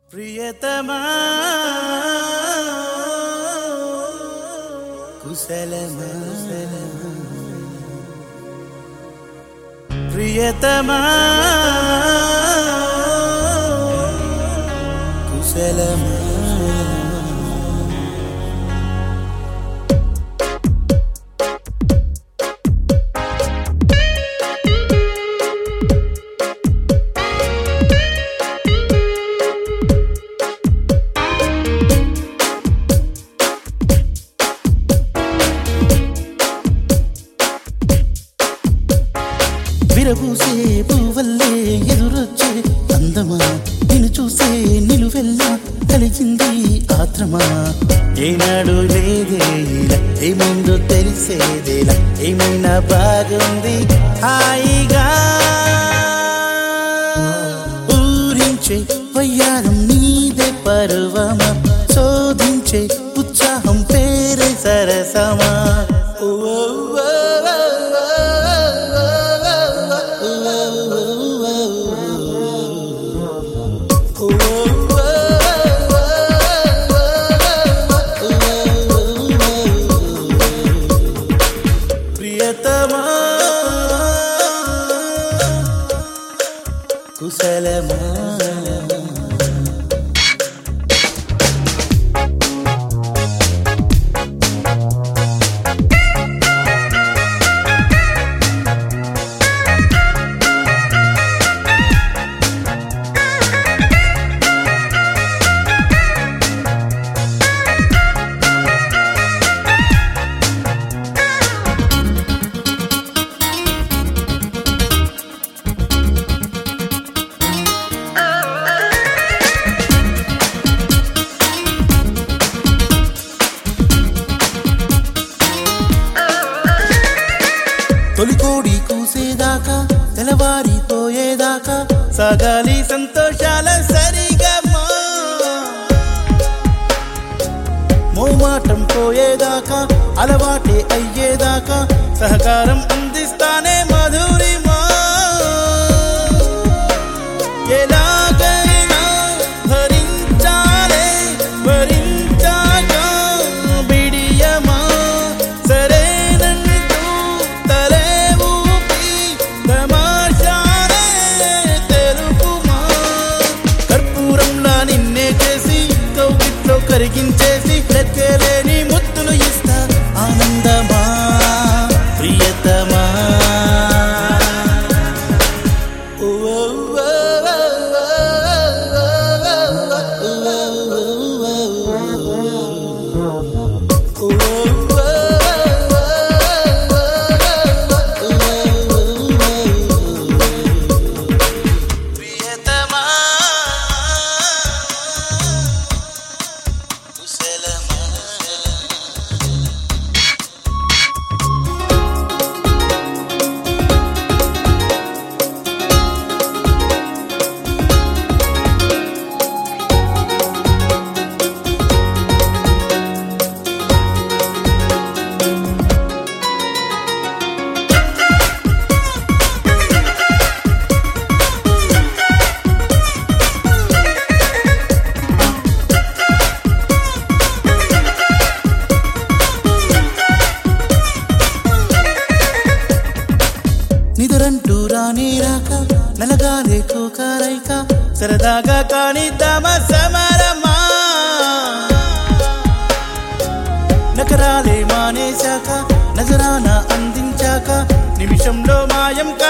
ప్రియతమా కుశలమా ప్రియతమా కుశలమా విరబూసే పువ్వల్లే ఎదురొచ్చే అందమా నిన్ను చూసే నిలువెల్లా కలిగింది ఆత్రమా ఏనాడు లేదే ఇలా ఏముందో తెలిసేదేలా ఏమైనా బాగుంది హాయిగా ఊరించే వయ్యారం నీదే పర్వమా శోధించే ఉత్సాహం పేరే సరసమా ఓ ఓ ఓ ప్రియతమా కుశలమా తొలికోడి కూసేదాకా తెల్లవారిపోయేదాకా సాగాలి సంతోషాల సరిగా మోమాటం పోయేదాకా అలవాటే అయ్యేదాకా సహకారం అందిస్తానే మధురిమా ఎలాగైనా భరించాలే భరించాక బిడియమా సరేనంటూ తలే ఊపి తమాషాలే తెలుపుమా కర్పూరంలా నిన్నే చేసి కౌగిట్లో కరిగించేసి లెక్కలేని ముత్తులు ఇస్తా ఆనందమా ప్రియతమా ఓ ఓ ఓ ప్రియతమా కుశలమా నిదురంటూ రానే రాక నలగాలే కోకారైక సరదాగా కాని తమ సమరమా నకరాలే మానేశాక నజరాన అందించాక నిమిషంలో మాయం కా